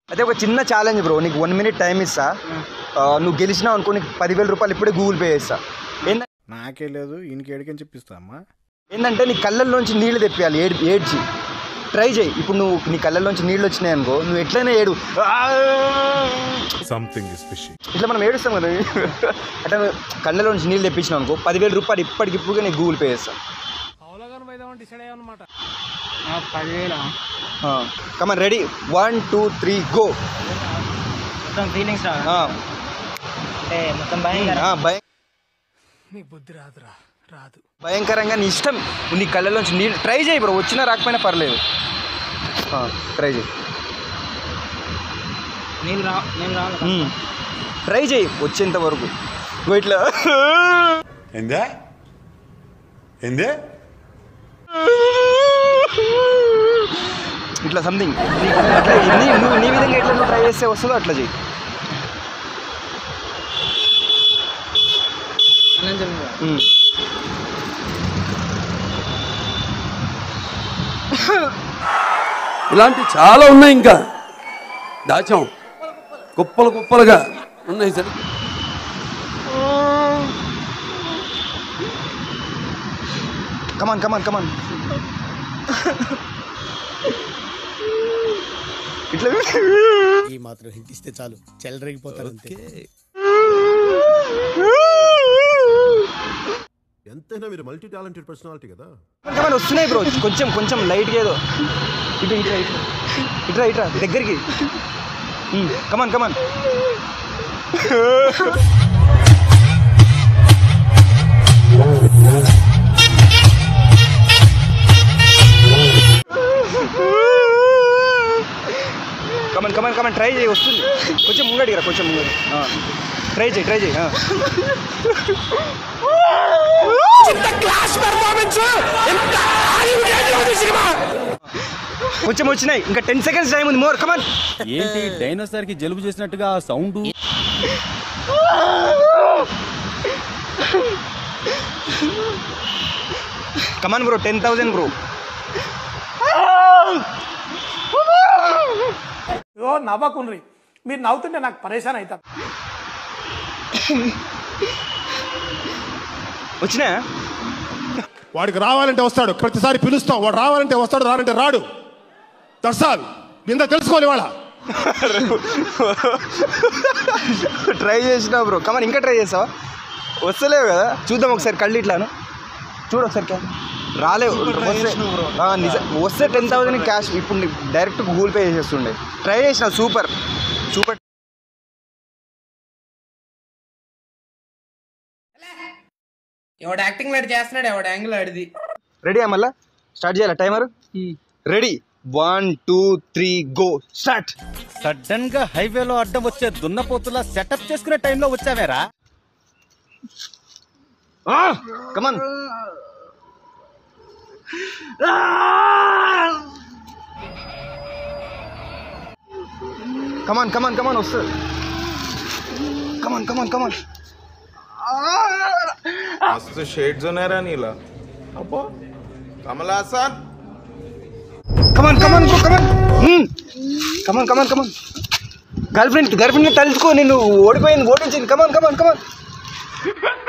అయితే ఒక చిన్న ఛాలెంజ్ బ్రో నీకు వన్ మినిట్ టైం ఇస్తా ఆ, నువ్వు గెలిచినావు అనుకో నీకు పదివేల రూపాయలు ఇప్పుడే గూగుల్ పే చేస్తా ఏంటంటే నాకే లేదు ఈయనకి ఏడికని చెప్పిస్తా అమ్మా ఏంటంటే నీ కళ్ళల్లోంచి నీళ్లు తెప్పియాలి ఏడు ఏడ్చి ట్రై చేయి ఇప్పుడు నువ్వు నీ కళ్ళల్లోంచి నీళ్ళు వచ్చినాయి అనుకో నువ్వు ఎట్లయినా ఏడు సంథింగ్ ఇస్ ఫిషీ ఇట్లా మనం ఏడుస్తాం కదా అట్లా నువ్వు కళ్ళలోంచి నీళ్ళు తెప్పించినావు అనుకో పదివేల రూపాయలు ఇప్పటికిప్పుడుగా నీకు గూగుల్ పే చేస్తా పదివేల come on ready one two three go మొత్తం ఫీలింగ్స్ రా అంటే మొత్తం భయం భయం నీకు బుద్ధి రాదురా రాదు భయంకరంగా నీ ఇష్టం నువ్వు నీ కళ్ళలోంచి నీళ్ళు ట్రై చేయి బ్రో వచ్చినా రాకపోయినా పర్లేదు ట్రై చేయి నీళ్ళు రా నీళ్ళు రావాలి మ్మ్. ట్రై చేయి వచ్చేంత వరకు ఇగో ఇట్లా ఏందే ఏందే ఇట్లా సంథింగ్ అట్లా నీ నువ్వు నీ విధంగా ఎట్లా నువ్వు ట్రై చేస్తే వస్తుందో అట్లా చేయి అనంతం మ్మ్. ఇలాంటి చాలా ఉన్నాయి ఇంకా దాచాం కుప్పలు కుప్పలుగా ఉన్నాయి సార్ కమాన్ కమాన్ కమాన్ ఇట్లా ఈ మాత్రం హిట్ ఇస్తే చాలు చెలరేగిపోతారు అంతే ఎంతైనా మీరు మల్టీ టాలెంటెడ్ పర్సనాలిటీ కదా కమాన్ వస్తున్నాయి బ్రో కొంచెం కొంచెం లైట్గా ఏదో ఇటు ఇట్రా ఇట్రా ఇట్రా ఇట్రా దగ్గరికి come on come on come on come on come on try చేయి వస్తుంది కొంచెం ముంగడికి రా కొంచెం ముంగడి ట్రై చేయి ట్రై చేయి ఆ. కొంచెం వచ్చినాయి ఇంకా టెన్ సెకండ్స్ టైం ఉంది మోర్ కమన్ ఏంటి డైనోసార్ కి జలుబు చేసినట్టుగా sound come on bro ten thousand bro ఓ నవ్వకుండ్రి మీరు నవ్వుతుంటే నాకు పరేషాన్ అవుతాను వచ్చినా వాడికి రావాలంటే వస్తాడు ప్రతిసారి పిలుస్తాం వాడు రావాలంటే వస్తాడు రానంటే రాడు దర్శాల్ నింద తెలుసుకోవాలి వాళ్ళ ట్రై చేసినా బ్రో కమన్ ఇంకా ట్రై చేసావా వస్తలేవు కదా చూద్దాం ఒకసారి కళ్ళు ఇట్లాను చూడు ఒకసారి క్యా- రాలేవు వస్తే ఆ, నిజం వస్తే టెన్ థౌసండ్ క్యాష్ ఇప్పుడు డైరెక్ట్ గూగుల్ పే చేసేస్తుండే ట్రై చేసిన సూపర్ సూపర్ ఎవడు యాక్టింగ్ లాంటి చేస్తున్నాడు ఎవడు యాంగిల్ ఆడిది రెడీ మళ్ళా స్టార్ట్ చేయాలా timer ready one two three go start sudden గా హైవేలో అడ్డం వచ్చే దున్నపోతులా సెటప్ చేసుకునే టైంలో వచ్చావేరా కమన్ కమాన్ కమాన్ కమాన్ వస్తుంది కమాన్ కమాన్ కమాన్ मस्त शेड जो नाही राणीला अप्पा कमला असा come on come on bro come on come on come on come on girlfriend girlfriend తలుచుకో నేను ఓడిపోయింది ఓడించింది కమాన్ కమాన్ కమాన్